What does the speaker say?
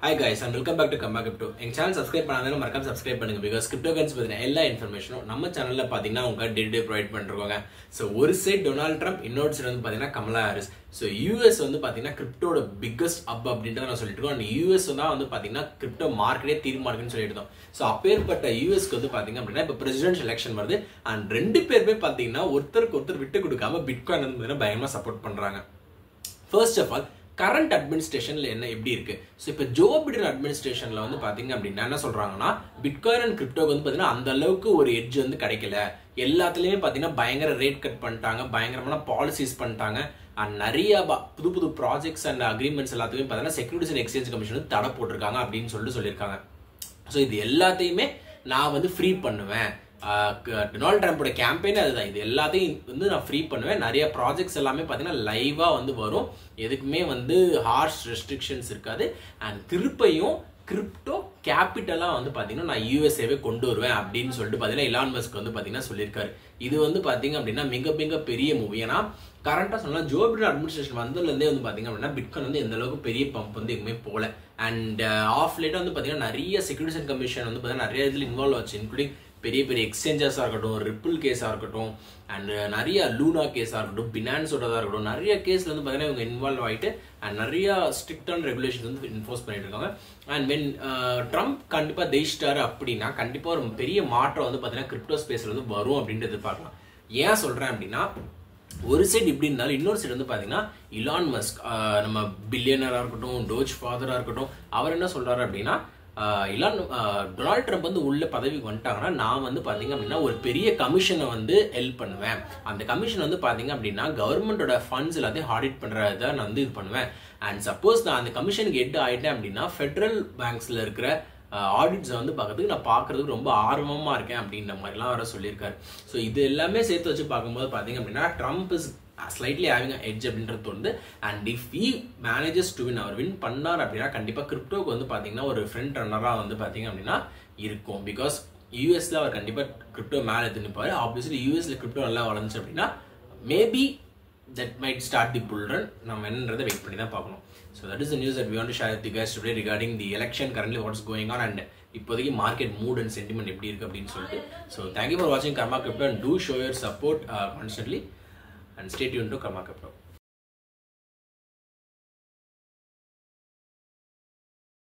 hi guys and welcome back to karma crypto எங்க channel subscribe பண்ணாதவங்க மறக்காம subscribe பண்ணுங்க பிகாஸ் கிரிப்டோ கரன்சி பத்தின எல்லா இன்ஃபர்மேஷனும் நம்ம சேனல்ல பாத்தீங்கன்னா உங்க டே டே ப்ரொவைட் பண்ணிருக்கோங்க ஸோ ஒரு சைடு டொனால்ட் ட்ரம்ப் இன்னொரு சைடு வந்து பாத்தீங்கன்னா கமலா ஹாரிஸ் ஸோ யூஎஸ் வந்து பாத்தீங்கன்னா கிரிப்டோட பிக்கஸ்ட் அப் அப்படின்றத நான் சொல்லிட்டு இருக்கோம் அண்ட் யூஎஸ் தான் வந்து பாத்தீங்கன்னா கிரிப்டோ மார்க்கெட்டே தீர்மானிக்குன்னு சொல்லிட்டு இருந்தோம் ஸோ அப்பேற்பட்ட யூஎஸ்க்கு வந்து பாத்தீங்க அப்படின்னா இப்போ பிரசிடென்ட் எலெக்ஷன் வருது அண்ட் ரெண்டு பேருமே பாத்தீங்கன்னா ஒருத்தருக்கு ஒருத்தர் விட்டு கொடுக்காம பிட்காயின் வந்து பாத்தீங்கன்னா பயங்கரமா சப்போர்ட் பண்றாங்க ஃபர்ஸ்ட் ஆஃப் ஆல் கரண்ட் அட்மினிஸ்ட்ரேஷன்ல என்ன எப்படி இருக்கு ஸோ இப்போ ஜோ பிடன் அட்மினிஸ்ட்ரேஷன்ல வந்து பாத்தீங்க அப்படின்னா என்ன சொல்றாங்கன்னா பிட்காயின் அண்ட் கிரிப்டோக்கு வந்து பாத்தீங்கன்னா அந்த அளவுக்கு ஒரு எட்ஜ் வந்து கிடைக்கல எல்லாத்துலயுமே பாத்தீங்கன்னா பயங்கர ரேட் கட் பண்ணிட்டாங்க பயங்கரமான பாலிசிஸ் பண்ணிட்டாங்க அண்ட் நிறைய ப- புது புது ப்ராஜெக்ட்ஸ் அண்ட் அக்ரிமெண்ட்ஸ் எல்லாத்தையுமே பார்த்தீங்கன்னா செக்யூரிட்டிஸ் அண்ட் எக்ஸ்சேஞ்ச் கமிஷன் வந்து தடை போட்டிருக்காங்க அப்படின்னு சொல்லிட்டு சொல்லியிருக்காங்க ஸோ இது எல்லாத்தையுமே நான் வந்து ஃப்ரீ பண்ணுவேன் டொனால்ட் ட்ரம்ப்போட கேம்பெயின் அதுதான் இது எல்லாத்தையும் வந்து நான் ஃப்ரீ பண்ணுவேன் நிறைய ப்ராஜெக்ட்ஸ் எல்லாமே பார்த்தீங்கன்னா லைவாக வந்து வரும் எதுக்குமே வந்து ஹார்ஷ் ரெஸ்ட்ரிக்ஷன்ஸ் இருக்காது அண்ட் திருப்பையும் கிரிப்டோ கேபிட்டலாக வந்து பார்த்தீங்கன்னா நான் யூஎஸ்ஏவே கொண்டு வருவேன் அப்படின்னு சொல்லிட்டு பார்த்தீங்கன்னா இலான் மஸ்க் வந்து பார்த்தீங்கன்னா சொல்லியிருக்காரு இது வந்து பார்த்தீங்க அப்படின்னா மிக மிக பெரிய மூவி ஏன்னா கரண்டாக சொல்லலாம் ஜோ பிடன் அட்மினிஸ்ட்ரேஷன் வந்ததுலேருந்தே வந்து பார்த்தீங்க அப்படின்னா பிட்காயின் வந்து எந்த அளவுக்கு பெரிய பம்ப் வந்து எங்குமே போகல அண்ட் ஆஃப் லேட்டாக வந்து பார்த்தீங்கன்னா நிறைய செக்யூரிட்டிஸ் அண்ட் கமிஷன் வந்து பார்த்தீங்கன்னா நிறைய இதில் இன்வால்வ் ஆச்சு இன்க்ளூடிங் பெரிய பெரிய எக்ஸ்சேஞ்சஸாக இருக்கட்டும் ரிப்பிள் கேஸாக இருக்கட்டும் அண்ட் நிறைய லூனா கேஸாக இருக்கட்டும் பினான்ஸோடதாக இருக்கட்டும் நிறைய கேஸில் வந்து பார்த்தீங்கன்னா இவங்க இன்வால்வ் ஆகிட்டு அண்ட் நிறைய ஸ்ட்ரிக்டான ரெகுலேஷன் வந்து இன்ஃபோர்ஸ் பண்ணிட்டு இருக்காங்க அண்ட் வென் ட்ரம்ப் கண்டிப்பாக ஜெயிச்சிட்டாரு அப்படின்னா கண்டிப்பாக ஒரு பெரிய மாற்றம் வந்து பார்த்தீங்கன்னா கிரிப்டோ ஸ்பேஸில் வந்து வரும் அப்படின்ட்டு எதிர்பார்க்கலாம் ஏன் சொல்கிறேன் அப்படின்னா ஒரு சைடு இப்படி இருந்தாலும் இன்னொரு சைடு வந்து பார்த்தீங்கன்னா இலான் மஸ்க் ஆஹ் நம்ம பில்லியனராக இருக்கட்டும் டோஜ் ஃபாதராக இருக்கட்டும் அவர் என்ன சொல்றாரு அப்படின்னா ஆஹ் இலான் ஆஹ் டொனால்ட் ட்ரம்ப் வந்து உள்ள பதவிக்கு வந்துட்டாங்கன்னா நான் வந்து பார்த்தீங்க அப்படின்னா ஒரு பெரிய கமிஷனை வந்து ஹெல்ப் பண்ணுவேன் அந்த கமிஷன் வந்து பார்த்தீங்க அப்படின்னா கவர்மெண்டோட ஃபண்ட்ஸ் எல்லாத்தையும் ஆடிட் பண்ணுறத நான் வந்து இது பண்ணுவேன் அண்ட் சப்போஸ் நான் அந்த கமிஷனுக்கு ஹெட் ஆயிட்டேன் அப்படின்னா ஃபெடரல் பேங்க்ஸில் இருக்கிற ஆடிட்ஸை வந்து பார்க்கறதுக்கு நான் பார்க்கறதுக்கு ரொம்ப ஆர்வமாக இருக்கேன் அப்படின்ற மாதிரிலாம் வர சொல்லியிருக்காரு ஸோ இது எல்லாமே சேர்த்து வச்சு பார்க்கும்போது பார்த்தீங்க அப்படின்னா Trump is slightly having edge அப்படின்றது தோணுது and if he manages to win அவர் வின் பண்ணார் அப்படின்னா கண்டிப்பாக கிரிப்டோக்கு வந்து பார்த்தீங்கன்னா ஒரு ஃப்ரண்ட் ரன்னராக வந்து பார்த்தீங்க அப்படின்னா இருக்கும் பிகாஸ் யூஎஸ்ல அவர் கண்டிப்பாக கிரிப்டோ மேலே எடுத்து நிற்பாரு ஆப்வியஸ்லி யூஎஸ்ல கிரிப்டோ நல்லா வளர்ந்துச்சு அப்படின்னா maybe that might start the bull run நம்ம என்னன்றதை வெயிட் பண்ணி தான் பார்க்கணும் so that is the news that we want share the case today regarding the election currently what's going on and இப்போதைக்கு மார்க்கெட் மூட் அண்ட் சென்டிமெண்ட் எப்படி இருக்கு அப்படின்னு சொல்லிட்டு ஸோ தேங்க்யூ ஃபார் வாட்சிங் karma crypto and do show your support constantly and stay tuned to karma crypto